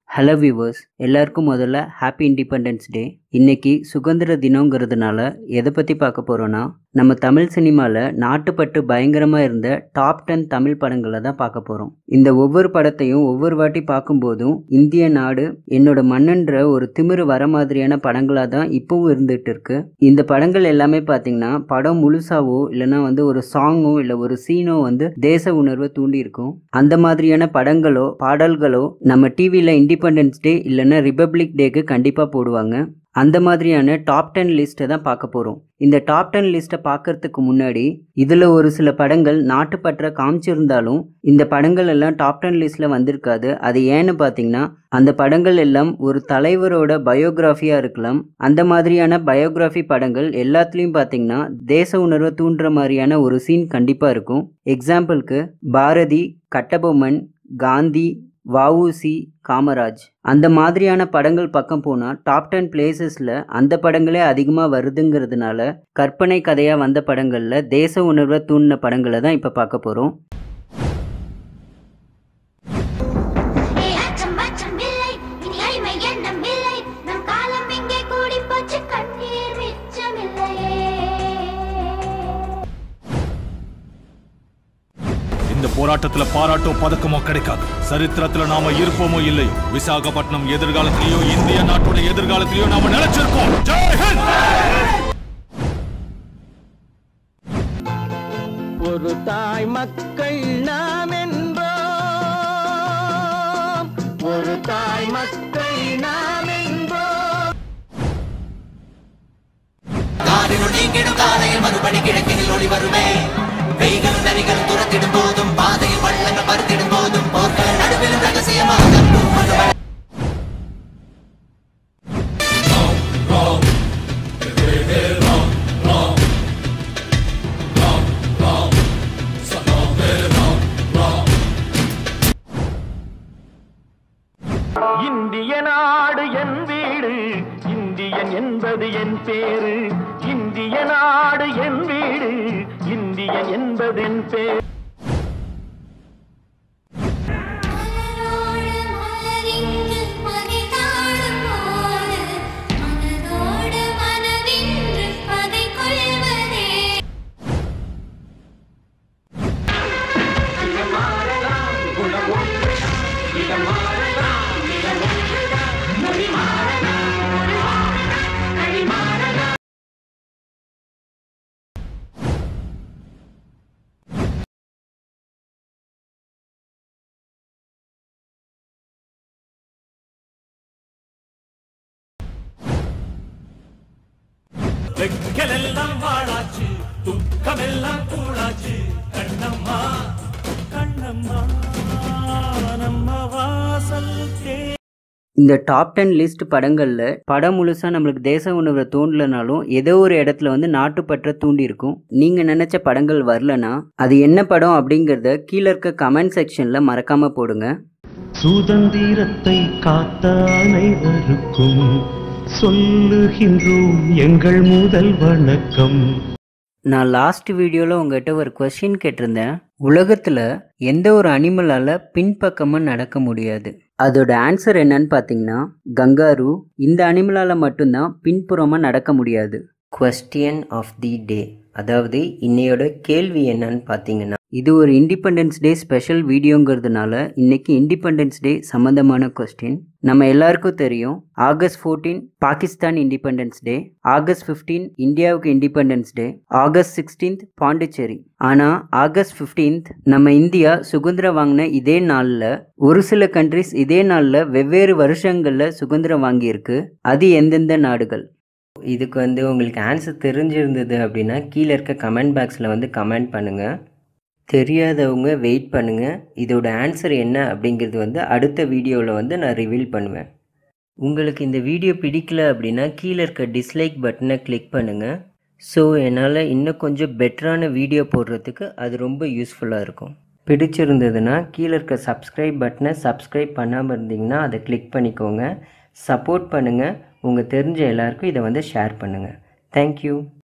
hello viewers எல்லாருக்கும் முதல்ல happy independence day இன்னைக்கு சுதந்திர தினங்கிறதுனால எதை பற்றி பார்க்க போகிறோன்னா நம்ம தமிழ் சினிமாவில் நாட்டுப்பற்று பயங்கரமாக இருந்த டாப் டென் தமிழ் படங்களை தான் பார்க்க போகிறோம் இந்த ஒவ்வொரு படத்தையும் ஒவ்வொரு வாட்டி பார்க்கும்போதும் இந்திய நாடு என்னோட மண்ணுன்ற ஒரு திமிரு வர மாதிரியான படங்களாக தான் இப்போவும் இருந்துகிட்டு இருக்கு இந்த படங்கள் எல்லாமே பார்த்தீங்கன்னா படம் முழுசாவோ இல்லைன்னா வந்து ஒரு சாங்கோ இல்லை ஒரு சீனோ வந்து தேச உணர்வை தூண்டி இருக்கும் அந்த மாதிரியான படங்களோ பாடல்களோ நம்ம டிவியில் இண்டிபெண்டன்ஸ் டே இல்லைன்னா ரிபப்ளிக் டேக்கு கண்டிப்பாக போடுவாங்க அந்த மாதிரியான டாப் டென் லிஸ்ட்டை தான் பார்க்க போகிறோம் இந்த டாப் டென் லிஸ்ட்டை பார்க்கறதுக்கு முன்னாடி இதில் ஒரு சில படங்கள் நாட்டுப்பற்ற காமிச்சிருந்தாலும் இந்த படங்கள் எல்லாம் டாப் டென் லிஸ்ட்டில் வந்திருக்காது அது ஏன்னு பார்த்தீங்கன்னா அந்த படங்கள் எல்லாம் ஒரு தலைவரோட பயோகிராஃபியாக இருக்கலாம் அந்த மாதிரியான பயோகிராஃபி படங்கள் எல்லாத்துலேயும் பார்த்தீங்கன்னா தேச உணர்வை தூண்டுற மாதிரியான ஒரு சீன் கண்டிப்பாக இருக்கும் எக்ஸாம்பிளுக்கு பாரதி கட்டபொம்மன் காந்தி வஉசி காமராஜ் அந்த மாதிரியான படங்கள் பக்கம் போனால் டாப் டென் பிளேசஸில் அந்த படங்களே அதிகமாக வருதுங்கிறதுனால கற்பனை கதையாக வந்த படங்களில் தேச உணர்வை தூண்டின படங்களை தான் இப்போ பார்க்க போகிறோம் ஏ அச்சம் அச்சம் இல்லை இனி அடிமை எண்ணம் இல்லை நம் காலம் இங்கே கூடி போச்சு கண்ணீர் மிச்சமில்லையே இந்த போராட்டத்துல பாராட்டோ பதக்கமோ கிடைக்காது சரித்திரத்துல நாம இருப்போமோ இல்லையோ விசாகப்பட்டினம் எதிர்காலத்திலேயோ இந்திய நாட்டோட எதிர்காலத்திலேயோ நாம நிலைச்சிருக்கோம் ஜெய் ஹிந்த் ஒரு தாய் மக்கள் நாம் என்போம் ஒரு தாய் மக்கள் நாம் என்போம் காரினுள் நீங்கிடும் காலையில் மறுபடி கிழக்கினில் ஒளி வருமே வெய்களும் நரிகளும் துரத்திடும் போதும் பாதையில் வள்ளங்கள் மறுத்திடும் போதும் போர்கள் நடுவிலும் ரகசியமாக பூமகள் இந்திய நாடு என் வீடு இந்தியன் என்பது என் பேரு இந்திய நாடு என் வீடு இந்தியன் என்பது என் பேர் மலரோடு மலரின்று மதிதாடும் போது மனதோடு மனதின்று பகை கொள்வதே வெக்கலெல்லாம் வாழாச்சு துக்கமெல்லாம் கூடாச்சு கண்ணம்மா கண்ணம்மா நம்ம வாசல் தே இந்த டாப் டென் லிஸ்ட் படங்களில் படம் முழுசாக நம்மளுக்கு தேச உணர்வை தூண்டலனாலும் ஏதோ ஒரு இடத்துல வந்து நாட்டுப்பற்ற தூண்டி இருக்கும் நீங்கள் நினச்ச படங்கள் வரலனா அது என்ன படம் அப்படிங்கிறத கீழே இருக்க கமெண்ட் செக்ஷனில் மறக்காமல் போடுங்க சுதந்திரத்தை காத்த அனைவருக்கும் சொல்லுகின்றோம் எங்கள் முதல் வணக்கம் நான் லாஸ்ட் வீடியோவில் உங்ககிட்ட ஒரு கொஸ்டின் கேட்டிருந்தேன் உலகத்தில் எந்த ஒரு அனிமலால் பின்பக்கமாக நடக்க முடியாது அதோட ஆன்சர் என்னன்னு பார்த்தீங்கன்னா கங்காரு இந்த அனிமலால் மட்டும்தான் பின்புறமாக நடக்க முடியாது கொஸ்டின் ஆஃப் தி டே அதாவது இன்னையோட கேள்வி என்னன்னு பார்த்தீங்கன்னா இது ஒரு இண்டிபெண்டன்ஸ் டே ஸ்பெஷல் வீடியோங்கிறதுனால இன்னைக்கு இண்டிபெண்டன்ஸ் டே சம்மந்தமான கொஸ்டின் நம்ம எல்லாருக்கும் தெரியும் August fourteen Pakistan independence day August fifteen இந்தியாவுக்கு independence day August sixteenth Pondicherry ஆனால் ஆகஸ்ட் ஃபிஃப்டீன்த் நம்ம இந்தியா சுதந்திரம் வாங்கின இதே நாளில் ஒரு சில கண்ட்ரிஸ் இதே நாளில் வெவ்வேறு வருஷங்களில் சுதந்திரம் வாங்கியிருக்கு அது எந்தெந்த நாடுகள் இதுக்கு வந்து உங்களுக்கு ஆன்சர் தெரிஞ்சிருந்தது அப்படின்னா கீழே இருக்க கமெண்ட் பாக்ஸில் வந்து கமெண்ட் பண்ணுங்கள் தெரியாதவங்க வெயிட் பண்ணுங்கள் இதோட ஆன்சர் என்ன அப்படிங்கிறது வந்து அடுத்த வீடியோவில் வந்து நான் ரிவீல் பண்ணுவேன் உங்களுக்கு இந்த வீடியோ பிடிக்கல அப்படின்னா கீழே இருக்க டிஸ்லைக் பட்டனை கிளிக் பண்ணுங்கள் ஸோ என்னால் இன்னும் கொஞ்சம் பெட்டரான வீடியோ போடுறதுக்கு அது ரொம்ப யூஸ்ஃபுல்லாக இருக்கும் பிடிச்சிருந்ததுன்னா கீழே இருக்க சப்ஸ்கிரைப் பட்டனை சப்ஸ்கிரைப் பண்ணாமல் இருந்தீங்கன்னா அதை கிளிக் பண்ணிக்கோங்க சப்போர்ட் பண்ணுங்கள் உங்கள் தெரிஞ்ச எல்லாருக்கும் இதை வந்து ஷேர் பண்ணுங்கள் தேங்க்யூ